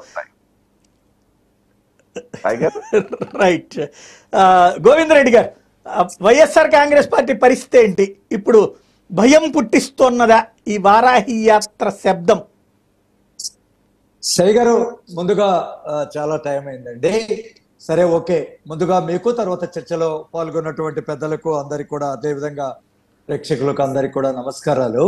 వస్తాయి tiger right ఆ, గోవిందరెడ్డి గారు ఆ, వైఎస్ఆర్ కాంగ్రెస్ పార్టీ పరిస్థితి ఏంటి ఇప్పుడు భయం పుట్టిస్తున్నదా ఈ వారాహి యాత్ర శబ్దం శై గారు ముందుగా ఆ, చాలా టైం అయిందండి సరే ఓకే ముందుగా మీకు తర్వాత చర్చలో పాల్గొన్నటువంటి పెద్దలకు అందరికి కూడా అదేవిధంగా ప్రేక్షకులకు అందరికి కూడా నమస్కారాలు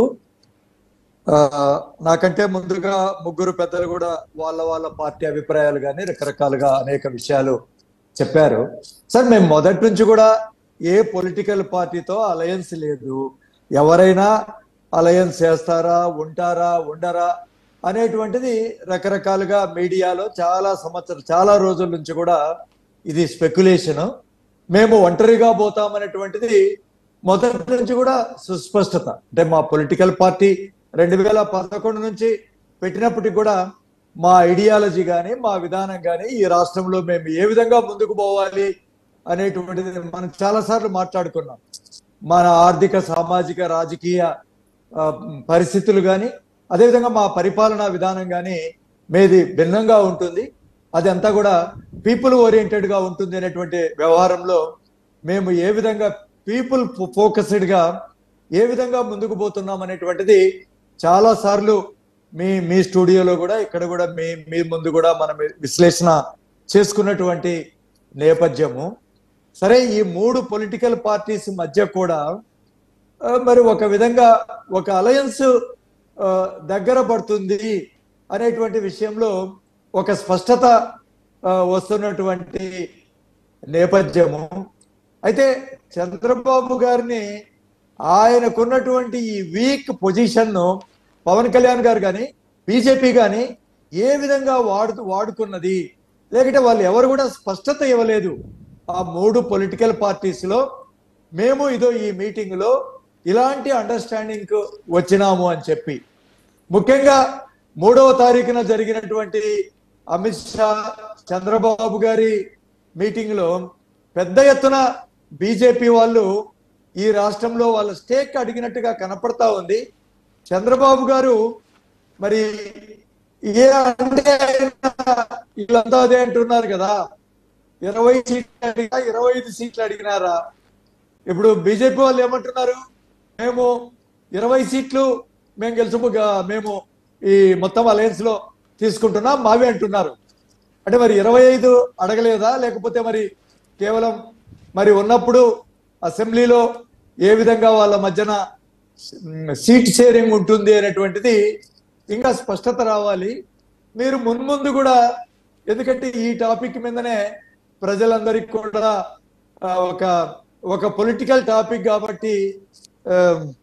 ఆ, నాకంటే ముందుగా ముగ్గురు పెద్దలు కూడా వాళ్ళ వాళ్ళ పార్టీ అభిప్రాయాలు కానీ రకరకాలుగా అనేక విషయాలు చెప్పారు సార్ మేము మొదటి నుంచి కూడా ఏ పొలిటికల్ పార్టీతో అలయన్స్ లేదు ఎవరైనా అలయన్స్ చేస్తారా ఉంటారా ఉండరా అనేటువంటిది రకరకాలుగా మీడియాలో చాలా సంవత్సరం చాలా రోజుల నుంచి కూడా ఇది స్పెక్యులేషన్ మేము ఒంటరిగా పోతామనేటువంటిది మొదటి నుంచి కూడా సుస్పష్టత అంటే మా పొలిటికల్ పార్టీ రెండు వేల పదకొండు నుంచి పెట్టినప్పటికి కూడా మా ఐడియాలజీ కానీ మా విధానం కానీ ఈ రాష్ట్రంలో మేము ఏ విధంగా ముందుకు పోవాలి అనేటువంటిది మనం చాలాసార్లు మాట్లాడుకున్నాం మన ఆర్థిక సామాజిక రాజకీయ ఆ, పరిస్థితులు కానీ అదేవిధంగా మా పరిపాలనా విధానం కానీ మీది భిన్నంగా ఉంటుంది అది అంతా కూడా పీపుల్ ఓరియంటెడ్ గా ఉంటుంది అనేటువంటి వ్యవహారంలో మేము ఏ విధంగా పీపుల్ ఫోకస్డ్ గా ఏ విధంగా ముందుకు పోతున్నాం అనేటువంటిది చాలా సార్లు మీ మీ స్టూడియోలో కూడా ఇక్కడ కూడా మీ మీ ముందు కూడా మనం విశ్లేషణ చేసుకున్నటువంటి నేపథ్యము సరే ఈ మూడు పొలిటికల్ పార్టీస్ మధ్య కూడా ఆ, మరి ఒక విధంగా ఒక అలయన్స్ ఆ, దగ్గర పడుతుంది అనేటువంటి విషయంలో ఒక స్పష్టత ఆ, వస్తున్నటువంటి నేపథ్యము అయితే చంద్రబాబు గారిని ఆయనకున్నటువంటి ఈ వీక్ పొజిషన్ పవన్ కళ్యాణ్ గారు కానీ బీజేపీ కానీ ఏ విధంగా వాడు వాడుకున్నది లేకుంటే వాళ్ళు ఎవరు కూడా స్పష్టత ఇవ్వలేదు ఆ మూడు పొలిటికల్ పార్టీస్ లో మేము ఇదో ఈ మీటింగ్ లో ఇలాంటి అండర్స్టాండింగ్ వచ్చినాము అని చెప్పి ముఖ్యంగా మూడవ తారీఖున జరిగినటువంటి అమిత్ షా చంద్రబాబు గారి మీటింగ్ లో పెద్ద ఎత్తున బీజేపీ వాళ్ళు ఈ రాష్ట్రంలో వాళ్ళ స్టేక్ అడిగినట్టుగా కనపడతా ఉంది చంద్రబాబు గారు మరి ఏ అంటే ఆయన వీళ్ళంతా అదే అంటున్నారు కదా ఇరవై సీట్లు అడిగా ఇరవై ఐదు సీట్లు అడిగినారా ఇప్పుడు బీజేపీ వాళ్ళు ఏమంటున్నారు మేము ఇరవై సీట్లు మేము గెలుచుము మేము ఈ మొత్తం అలయన్స్ లో తీసుకుంటున్నాం మావి అంటున్నారు అంటే మరి ఇరవై ఐదు అడగలేదా లేకపోతే మరి కేవలం మరి ఉన్నప్పుడు అసెంబ్లీలో ఏ విధంగా వాళ్ళ మధ్యన సీట్ షేరింగ్ ఉంటుంది అనేటువంటిది ఇంకా స్పష్టత రావాలి మీరు మున్ముందు కూడా ఎందుకంటే ఈ టాపిక్ మీదనే ప్రజలందరికీ కూడా ఆ, ఒక ఒక పొలిటికల్ టాపిక్ కాబట్టి ఆ,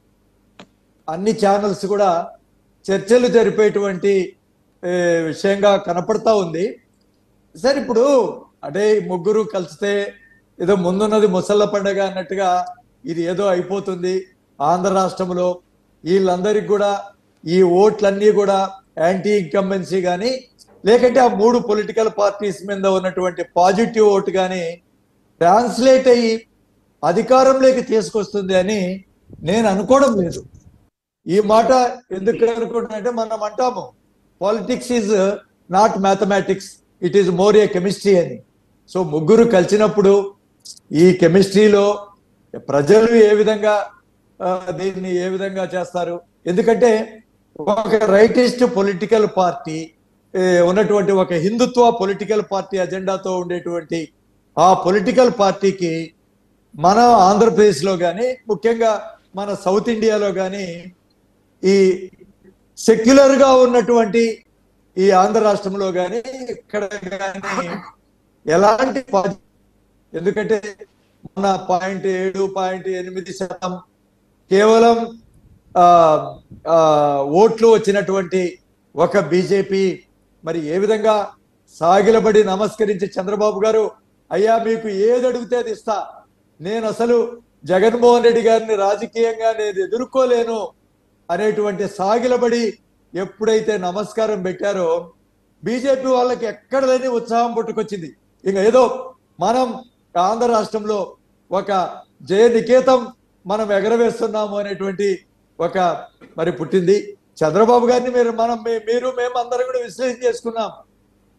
అన్ని ఛానల్స్ కూడా చర్చలు జరిపేటువంటి ఏ, విషయంగా కనపడతా ఉంది సార్ ఇప్పుడు అంటే ఈ ముగ్గురు కలిస్తే ఏదో ముందున్నది ముసళ్ళ పండగ అన్నట్టుగా ఇది ఏదో అయిపోతుంది ఆంధ్ర రాష్ట్రంలో వీళ్ళందరికీ కూడా ఈ ఓట్లన్నీ కూడా యాంటీ ఇన్కంబెన్సీ కానీ లేకంటే ఆ మూడు పొలిటికల్ పార్టీస్ మీద ఉన్నటువంటి పాజిటివ్ ఓట్ కానీ ట్రాన్స్లేట్ అయ్యి అధికారంలోకి తీసుకొస్తుంది అని నేను అనుకోవడం లేదు ఈ మాట ఎందుకు అనుకుంటున్నానంటే మనం అంటాము politics is not mathematics it is more a chemistry అని సో ముగ్గురు కలిసినప్పుడు ఈ కెమిస్ట్రీలో ప్రజలు ఏ విధంగా ఆ, దీన్ని ఏ విధంగా చేస్తారు ఎందుకంటే ఒక రైటిస్ట్ పొలిటికల్ పార్టీ ఏ, ఉన్నటువంటి ఒక హిందుత్వ పొలిటికల్ పార్టీ అజెండాతో ఉండేటువంటి ఆ పొలిటికల్ పార్టీకి మన ఆంధ్రప్రదేశ్లో కానీ ముఖ్యంగా మన సౌత్ ఇండియాలో కానీ ఈ సెక్యులర్ గా ఉన్నటువంటి ఈ ఆంధ్ర రాష్ట్రంలో కానీ ఇక్కడ కానీ ఎలాంటి పా- ఎందుకంటే మన పాయింట్ ఏడు పాయింట్ ఎనిమిది శాతం కేవలం ఆ, ఆ, ఓట్లు వచ్చినటువంటి ఒక బీజేపీ మరి ఏ విధంగా సాగిలబడి నమస్కరించి చంద్రబాబు గారు అయ్యా మీకు ఏది అడిగితే అది ఇస్తా నేను అసలు జగన్మోహన్ రెడ్డి గారిని రాజకీయంగా నేను ఎదుర్కోలేను అనేటువంటి సాగిలబడి ఎప్పుడైతే నమస్కారం పెట్టారో బీజేపీ వాళ్ళకి ఎక్కడ లేని ఉత్సాహం పుట్టుకొచ్చింది ఇంకా ఏదో మనం ఆంధ్ర రాష్ట్రంలో ఒక జయ నికేతం మనం ఎగరవేస్తున్నాము అనేటువంటి ఒక మరి పుట్టింది చంద్రబాబు గారిని మీరు మనం మీ- మీరు మేము అందరం కూడా విశ్లేషణ చేసుకున్నాం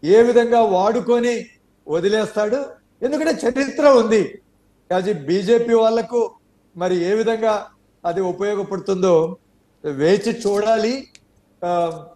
ఏ విధంగా వాడుకొని వదిలేస్తాడు ఎందుకంటే చరిత్ర ఉంది అది బీజేపీ వాళ్లకు మరి ఏ విధంగా అది ఉపయోగపడుతుందో వేచి చూడాలి ఆ,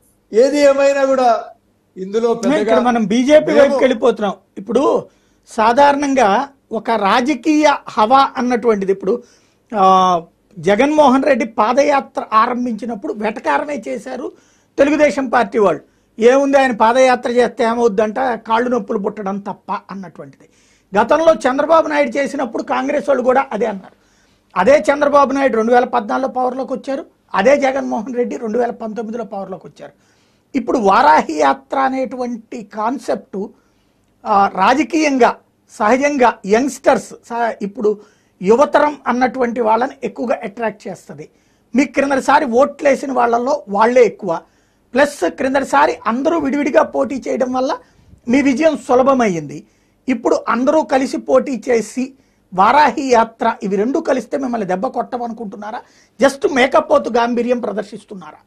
ఏది ఏమైనా కూడా ఇందులో ఇక్కడ పెద్దగా మనం బీజేపీ మేము- వైపుకి వెళ్ళిపోతున్నాం ఇప్పుడు సాధారణంగా ఒక రాజకీయ హవా అన్నటువంటిది ఇప్పుడు ఆ, జగన్మోహన్ రెడ్డి పాదయాత్ర ఆరంభించినప్పుడు వెటకారమే చేశారు తెలుగుదేశం పార్టీ వాళ్ళు ఏముంది ఆయన పాదయాత్ర చేస్తే ఏమవుద్దంట కాళ్ళు నొప్పులు పుట్టడం తప్ప అన్నటువంటిది గతంలో చంద్రబాబు నాయుడు చేసినప్పుడు కాంగ్రెస్ వాళ్ళు కూడా అదే అన్నారు అదే చంద్రబాబు నాయుడు రెండు వేల పద్నాలుగులో పవర్లోకి వచ్చారు అదే జగన్మోహన్ రెడ్డి రెండు వేల పంతొమ్మిదిలో పవర్లోకి వచ్చారు ఇప్పుడు వారాహి యాత్ర అనేటువంటి కాన్సెప్టు ఆ, రాజకీయంగా సహజంగా యంగ్స్టర్స్ స- ఇప్పుడు యువతరం అన్నటువంటి వాళ్ళని ఎక్కువగా అట్రాక్ట్ చేస్తుంది మీకు క్రిందటిసారి ఓట్లేసిన వాళ్ళల్లో వాళ్ళే ఎక్కువ ప్లస్ క్రిందటిసారి అందరూ విడివిడిగా పోటీ చేయడం వల్ల మీ విజయం సులభమైంది ఇప్పుడు అందరూ కలిసి పోటీ చేసి వారాహి యాత్ర ఇవి రెండు కలిస్తే మిమ్మల్ని దెబ్బ కొట్టమనుకుంటున్నారా జస్ట్ మేకపోతు గాంభీర్యం ప్రదర్శిస్తున్నారా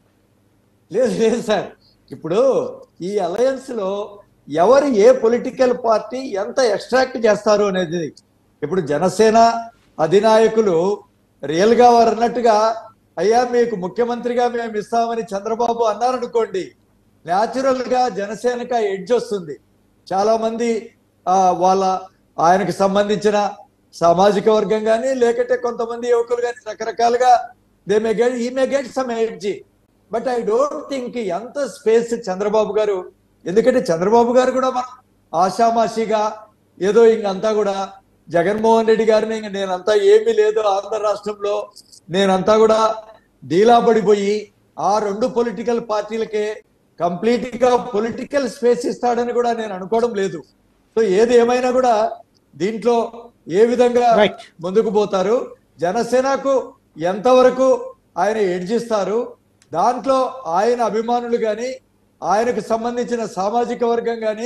లేదు లేదు సార్ ఇప్పుడు ఈ అలయన్స్ లో ఎవరు ఏ పొలిటికల్ పార్టీ ఎంత ఎక్స్ట్రాక్ట్ చేస్తారు అనేది ఇప్పుడు జనసేన అధినాయకులు రియల్ గా వారు అన్నట్టుగా అయ్యా మీకు ముఖ్యమంత్రిగా మేము ఇస్తామని చంద్రబాబు అన్నారనుకోండి న్యాచురల్ గా జనసేనకి ఎడ్జ్ వస్తుంది చాలా మంది ఆ, వాళ్ళ ఆయనకు సంబంధించిన సామాజిక వర్గం కానీ లేకపోతే కొంతమంది యువకులు కానీ రకరకాలుగా దే మే గెట్ ఈ may get some edge but I don't think ఎంత స్పేస్ చంద్రబాబు గారు ఎందుకంటే చంద్రబాబు గారు కూడా మనం ఆషామాషిగా ఏదో ఇంకంతా కూడా జగన్మోహన్ రెడ్డి గారిని ఇంక నేనంతా ఏమీ లేదు ఆంధ్ర రాష్ట్రంలో నేనంతా కూడా డీలా పడిపోయి ఆ రెండు పొలిటికల్ పార్టీలకే కంప్లీట్ గా పొలిటికల్ స్పేస్ ఇస్తాడని కూడా నేను అనుకోవడం లేదు సో ఏది ఏమైనా కూడా దీంట్లో ఏ విధంగా Right. ముందుకు పోతారు జనసేనకు ఎంతవరకు ఆయన ఎడ్జిస్తారు దాంట్లో ఆయన అభిమానులు గాని ఆయనకు సంబంధించిన సామాజిక వర్గం గాని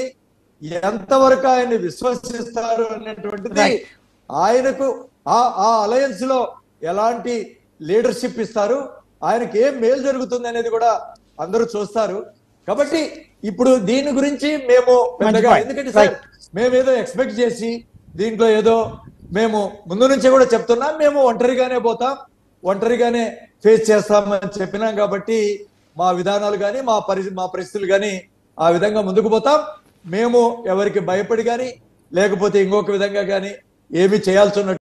ఎంతవరకు ఆయన్ని విశ్వసిస్తారు అనేటువంటిది Right. ఆయనకు ఆ ఆ అలయన్స్ లో ఎలాంటి లీడర్షిప్ ఇస్తారు ఆయనకి ఏం మేలు జరుగుతుంది అనేది కూడా అందరూ చూస్తారు కాబట్టి ఇప్పుడు దీని గురించి మేము పెద్దగా point. ఎందుకంటే సార్ Right. మేమేదో ఎక్స్పెక్ట్ చేసి దీంట్లో ఏదో మేము ముందు నుంచే కూడా చెప్తున్నాం మేము ఒంటరిగానే పోతాం ఒంటరిగానే ఫేస్ చేస్తామని చెప్పినాం కాబట్టి మా విధానాలు కానీ మా పరి మా పరిస్థితులు కానీ ఆ విధంగా ముందుకు పోతాం మేము ఎవరికి భయపడి కానీ లేకపోతే ఇంకొక విధంగా కానీ ఏమి చేయాల్సి ఉన్నట్టు